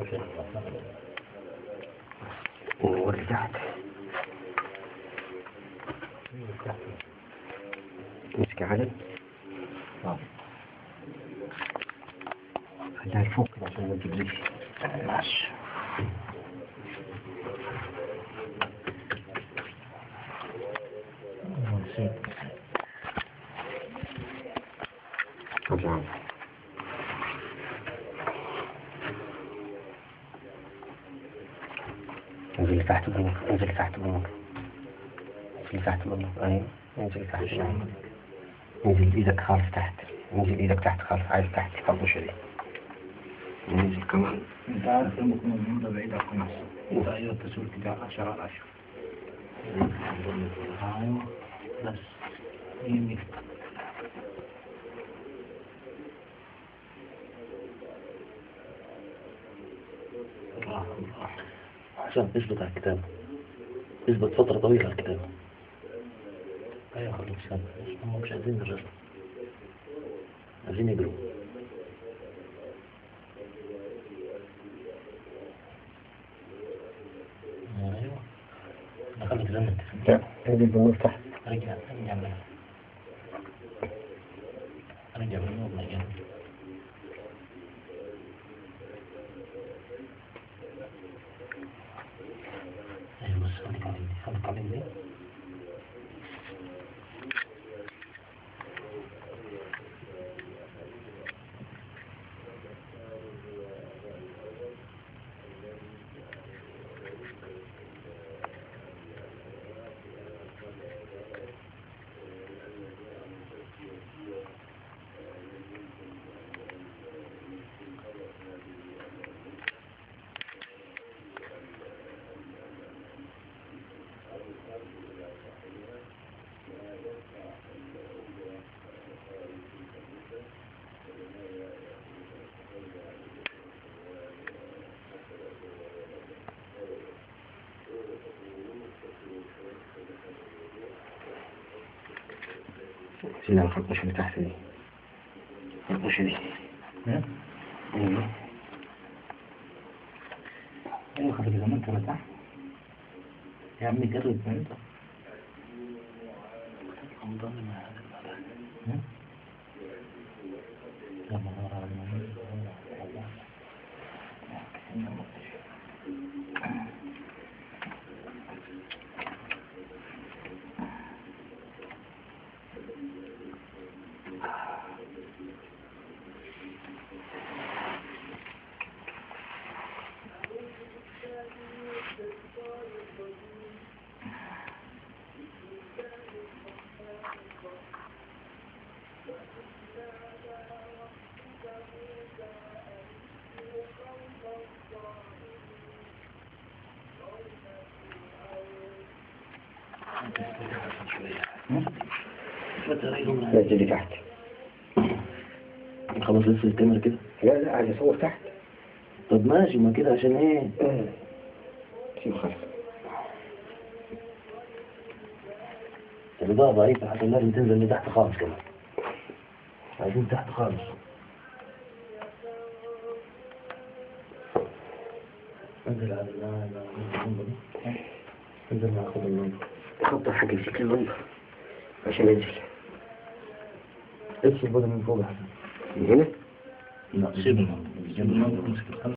ورجعت مسك علي خليها لفوق كده عشان ما تجيبليش ماشي طبعا انزل تحت بالنور انزل تحت بالنور انزل تحت بالنور ايوه انزل تحت بالنور انزل ايدك خالص تحت انزل ايدك تحت خالص عايز تحت برضه شوية انزل كمان انت عارف لما كنا بنمضى بعيد عن القناص انت ايوه التصوير بتاع 10 على 10 ايوه بس يمين الله الله عشان اثبت على الكتاب اثبت فترة طويلة على الكتاب ايوه خلاص هم مش عايزين الرسم عايزين يجروا ايوه دخلت زمن لا انزل بالنور تحت رجع رجع من رجع من النور مجال ايوه بس خليك على دي خليك على دي شيل الخرطوش اللي تحت دي الخرطوش دي ايوه ايوه خليك زمان كده تحت يا عمي جرب انت رمضان ما هذا يا منور على المنور نزل لي تحت خلاص لسه الكاميرا كده لا لا عايز اصور تحت طب ماشي ما كده عشان ايه شيل خالص الإضاءة ضعيفة حتى لازم تنزل لتحت خالص كمان عايزين تحت خالص انزل على ال- اللمبة دي انزل ناخد اللمبة خط حاجة يمسك اللمبة عشان انزل افصل بدل من فوق يا حسن من هنا لا سيب المنطقة سيب المنطقة